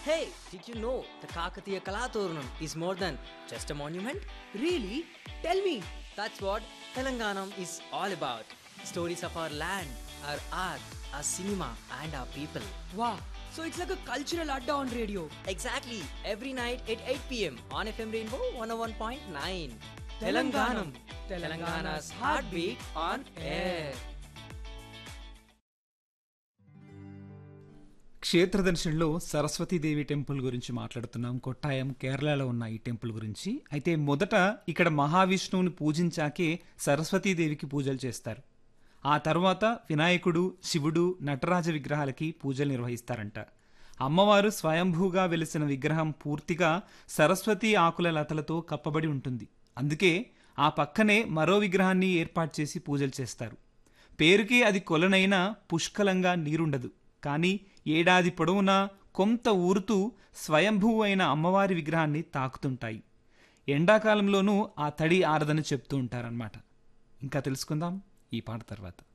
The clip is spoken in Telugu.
Hey, did you know the Kakatiya Kalaturnam is more than just a monument? Really? Tell me. That's what Telanganam is all about. Stories of our land, our art, our cinema, and our people. Wow. So it's like a cultural adda on radio. Exactly, every night at 8 pm on FM Rainbow 101.9. Telanganam. Telangana's heartbeat on air. క్షేత్రదర్శన్లో సరస్వతీదేవి టెంపుల్ గురించి మాట్లాడుతున్నాం కొట్టాయం కేరళలో ఉన్న ఈ టెంపుల్ గురించి అయితే మొదట ఇక్కడ మహావిష్ణువుని పూజించాకే సరస్వతీదేవికి పూజలు చేస్తారు ఆ తర్వాత వినాయకుడు శివుడు నటరాజ విగ్రహాలకి పూజలు నిర్వహిస్తారంట అమ్మవారు స్వయంభూగా వెలిసిన విగ్రహం పూర్తిగా సరస్వతి ఆకుల లతలతో కప్పబడి ఉంటుంది అందుకే ఆ పక్కనే మరో విగ్రహాన్ని ఏర్పాటు చేసి పూజలు చేస్తారు పేరుకే అది కొలనైనా పుష్కలంగా నీరుండదు కానీ ఏడాది పొడవునా కొంత ఊరుతూ స్వయంభూ అయిన అమ్మవారి విగ్రహాన్ని తాకుతుంటాయి ఎండాకాలంలోనూ ఆ తడి ఆరదని చెప్తూ ఉంటారనమాట ఇంకా తెలుసుకుందాం ఈ పాట తర్వాత